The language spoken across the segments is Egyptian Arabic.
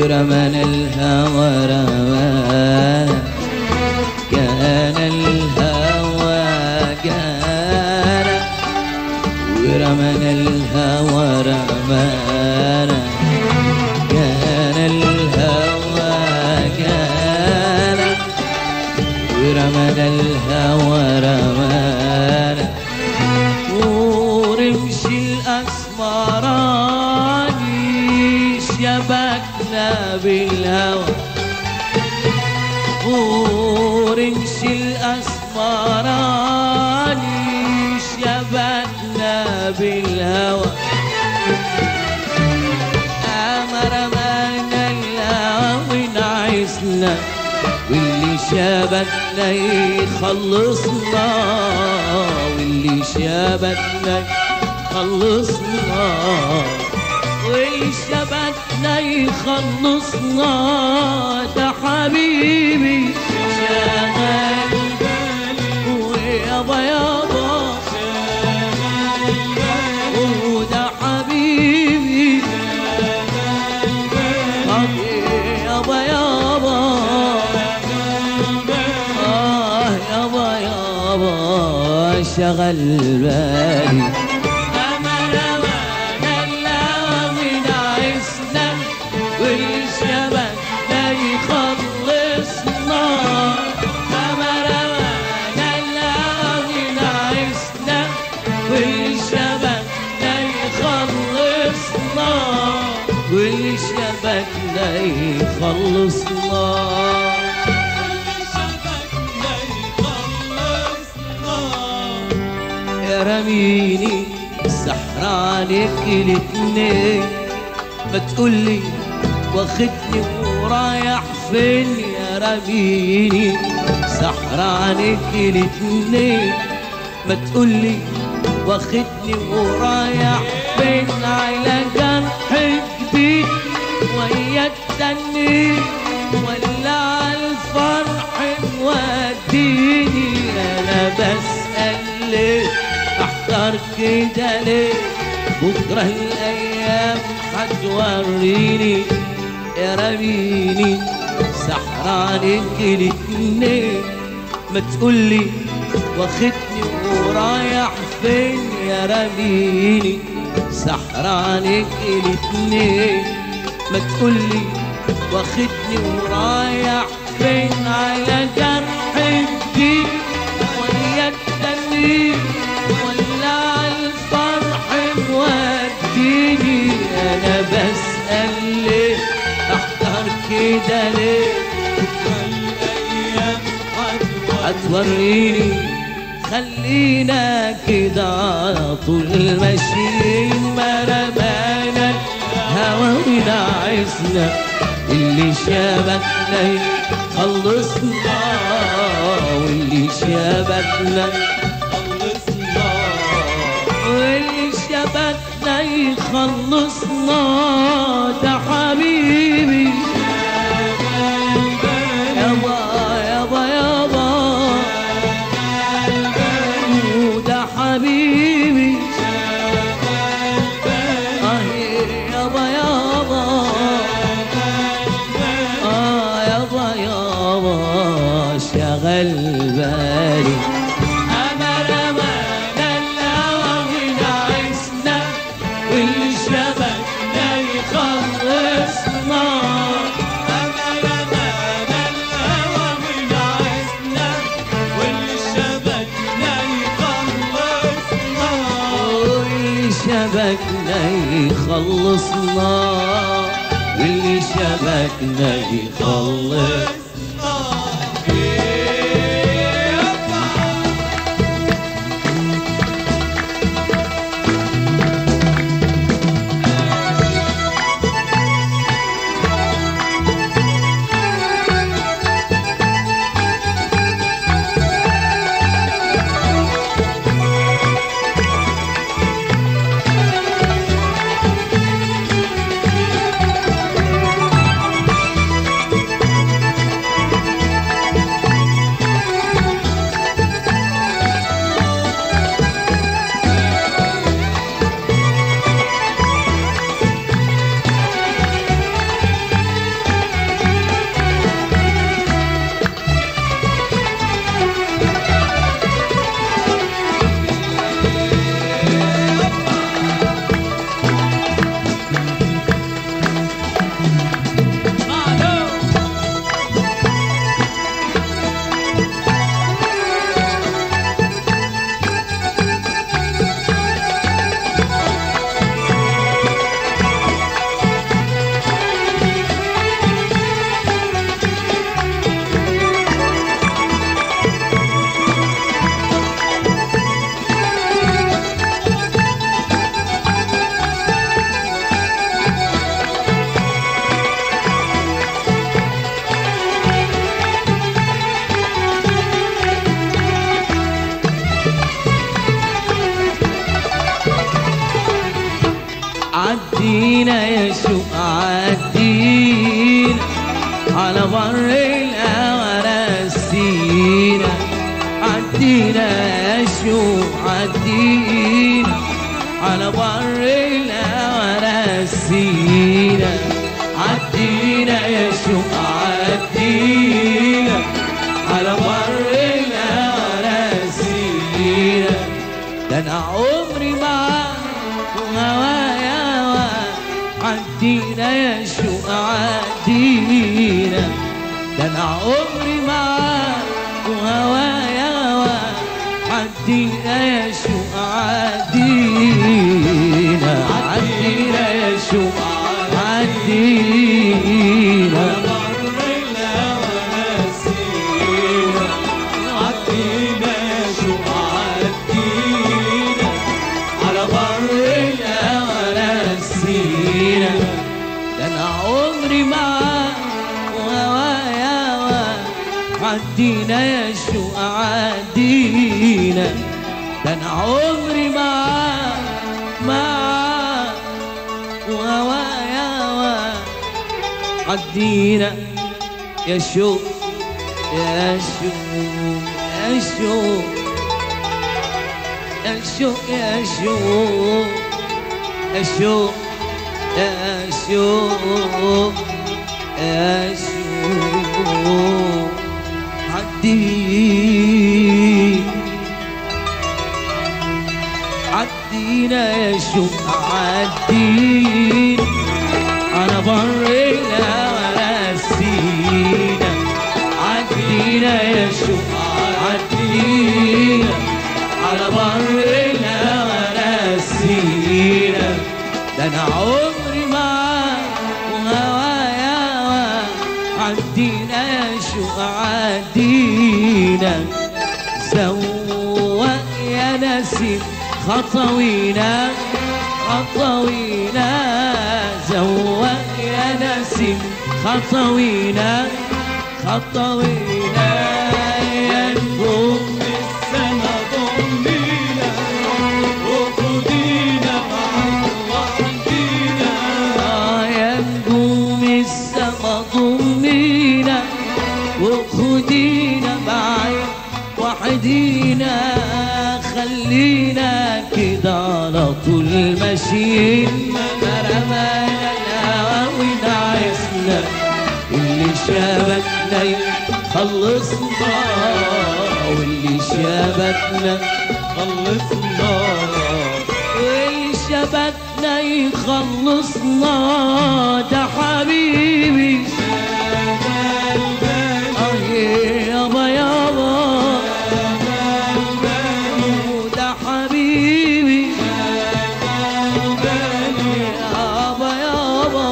ورمانا الهوى رمانا كان الهوى جانا ورمانا الهوى رمانا كان الهوى جانا ورمانا الهوى رمانا ورمشي الأسمراني شبكنا بالهوى ورمشي الأسمراني شبكنا بالهوى أمر من الهوى ونعسنا واللي شبكنا يخلصنا واللي شبكنا يخلصنا واللي شبكنا يخلصنا ده حبيبي شغال ويابا يابا وده حبيبي طب يابا يابا آه يابا يابا شغل بالي أمر أمان الله من عسنا والشبك لا يخلصنا أمر أمان الله من عسنا والشبك لا يخلصنا والشبك لا يخلصنا يا رميني سحرانك الاتنين ما تقولي واخدني ورايح فين يا رميني سحرانك الاتنين ما تقولي واخدني ورايح فين على جرح جديد ويا التنين ولا على الفرح موديني انا بسأل ليه احضر كده ليه بكره الايام هتوريني يا رميني سحرانك الاتنين ما تقولي واخدني ورايح فين يا رميني سحرانك الاتنين ما تقولي واخدني ورايح فين على جرح جديد ويا التنين ولا على الفرح موديني انا بسأل ليه احضر كده ليه هتوريني خلينا كده على طول ماشيين ما رمانا الهوى ونعسنا اللي شبكنا يخلصنا واللي شبكنا واللي شبكنا يخلصنا ده حبيبي يابا يابا يابا وده حبيبي آه يابا يابا آه يابا يابا شغل بالي أمل أمان الهوى ونعسنا واللي شبكنا يخلصنا أمل أمان الهوى ونعسنا واللي شبكنا يخلصنا واللي شبكنا يخلصنا واللي شبكنا يخلص عدينا يا شوق عدينا على بر الهوى رسينا عدينا يا شوق عدينا على بر الهوى رسينا عدينا يا شوق عدينا على بر الهوى رسينا ده انا عمري معاك وهوايا هوا عدينا يا شوق عدينا ده انا عمري معاك وهوايا هوا عدينا يا شوق عدينا عدينا يا شوق عدينا مر الهوى نسينا عدينا شو عدينا على بر الهوى نسينا ده انا عمري معاك وهوايا هوا عدينا يا شوق عدينا ده انا عمري معاك معاك وهوايا هوا عدينا يا شوق يا شوق يا شوق يا شوق يا شوق يا شوق يا شوق يا شوق عدي عدينا يا شوق عدينا على بر الهوى رسينا عدينا يا شوق عدينا على بر الهوى رسينا ده انا عمري معاك وهوايا هوا عدينا يا شوق عدينا زوق يا نسيم خطوينا خطوينا زوق يا نسيم خطوينا خطوينا يا نجوم السما ضمينا وخدينا معاك وحدينا آه يا نجوم السما ضمينا وخدينا معايا وحدينا خلينا كده على طول ماشيين رمانا الهوى ونعسنا اللي شابكنا يخلصنا واللي شابكنا خلصنا واللي شبكنا يخلصنا ده حبيبي اه يابا يابا ده حبيبي يابا يابا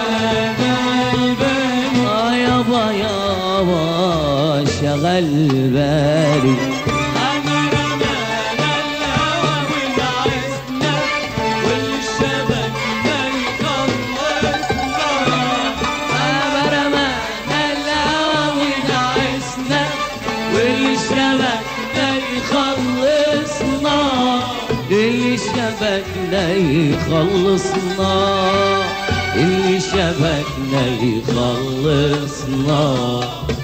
اه يابا يابا شغل بالي أنا رمانا الهوى ونعسنا واللي شبكنا يخلصنا برمانا الهوى ونعسنا واللي شبكنا يخلصنا اللي شبكنا يخلصنا اللي شبكنا يخلصنا